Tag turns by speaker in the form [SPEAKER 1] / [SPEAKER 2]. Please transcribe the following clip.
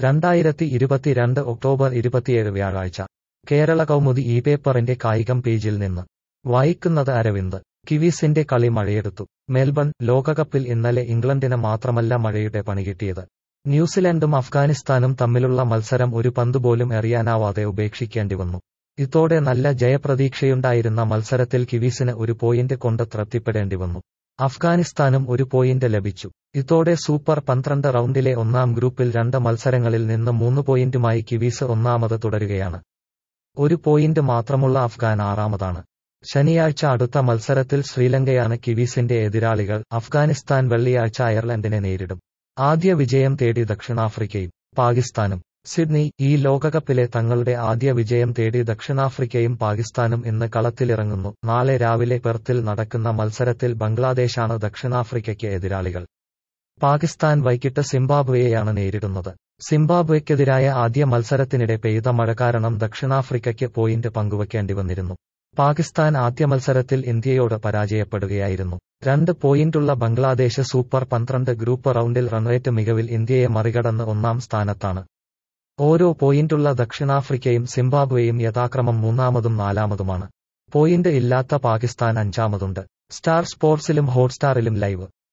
[SPEAKER 1] രണ്ടായിരത്തി ഇരുപത്തിരണ്ട് ഒക്ടോബർ ഇരുപത്തിയേഴ് വ്യാഴാഴ്ച കേരള കൗമുദി ഈ പേപ്പറിന്റെ കായികം പേജിൽ നിന്ന് വായിക്കുന്നത് അരവിന്ദ് കിവീസിന്റെ കളി മഴയെടുത്തു മെൽബൺ ലോകകപ്പിൽ ഇന്നലെ ഇംഗ്ലണ്ടിന് മാത്രമല്ല മഴയുടെ പണികിട്ടിയത് ന്യൂസിലൻഡും അഫ്ഗാനിസ്ഥാനും തമ്മിലുള്ള മത്സരം ഒരു പന്തുപോലും എറിയാനാവാതെ ഉപേക്ഷിക്കേണ്ടി വന്നു ഇതോടെ നല്ല ജയപ്രതീക്ഷയുണ്ടായിരുന്ന മത്സരത്തിൽ കിവീസിന് ഒരു പോയിന്റ് കൊണ്ട് തൃപ്തിപ്പെടേണ്ടി വന്നു അഫ്ഗാനിസ്ഥാനും ഒരു പോയിന്റ് ലഭിച്ചു ഇതോടെ സൂപ്പർ പന്ത്രണ്ട് റൗണ്ടിലെ ഒന്നാം ഗ്രൂപ്പിൽ രണ്ട് മത്സരങ്ങളിൽ നിന്ന് മൂന്ന് പോയിന്റുമായി കിവീസ് ഒന്നാമത് തുടരുകയാണ് ഒരു പോയിന്റ് മാത്രമുള്ള അഫ്ഗാൻ ആറാമതാണ് ശനിയാഴ്ച അടുത്ത മത്സരത്തിൽ ശ്രീലങ്കയാണ് കിവീസിന്റെ എതിരാളികൾ അഫ്ഗാനിസ്ഥാൻ വെള്ളിയാഴ്ച അയർലൻഡിനെ നേരിടും ആദ്യ വിജയം തേടി ദക്ഷിണാഫ്രിക്കയും പാകിസ്ഥാനും സിഡ്നി ഈ ലോകകപ്പിലെ തങ്ങളുടെ ആദ്യ വിജയം തേടി ദക്ഷിണാഫ്രിക്കയും പാകിസ്ഥാനും ഇന്ന് കളത്തിലിറങ്ങുന്നു നാളെ രാവിലെ പെർത്തിൽ നടക്കുന്ന മത്സരത്തിൽ ബംഗ്ലാദേശാണ് ദക്ഷിണാഫ്രിക്കയ്ക്ക് എതിരാളികൾ പാകിസ്ഥാൻ വൈകിട്ട് സിംബാബ്വേയെയാണ് നേരിടുന്നത് സിംബാബ്വേക്കെതിരായ ആദ്യ മത്സരത്തിനിടെ പെയ്ത മഴ കാരണം ദക്ഷിണാഫ്രിക്കയ്ക്ക് പോയിന്റ് പങ്കുവയ്ക്കേണ്ടി വന്നിരുന്നു പാകിസ്ഥാൻ ആദ്യ മത്സരത്തിൽ ഇന്ത്യയോട് പരാജയപ്പെടുകയായിരുന്നു രണ്ട് പോയിന്റുള്ള ബംഗ്ലാദേശ് സൂപ്പർ പന്ത്രണ്ട് ഗ്രൂപ്പ് റൗണ്ടിൽ റൺറേറ്റ് മികവിൽ ഇന്ത്യയെ മറികടന്ന് ഒന്നാം സ്ഥാനത്താണ് ഓരോ പോയിന്റുള്ള ദക്ഷിണാഫ്രിക്കയും സിംബാബ്വേയും യഥാക്രമം മൂന്നാമതും നാലാമതുമാണ് പോയിന്റ് ഇല്ലാത്ത പാകിസ്ഥാൻ അഞ്ചാമതുണ്ട് സ്റ്റാർ സ്പോർട്സിലും ഹോട്ട്സ്റ്റാറിലും ലൈവ്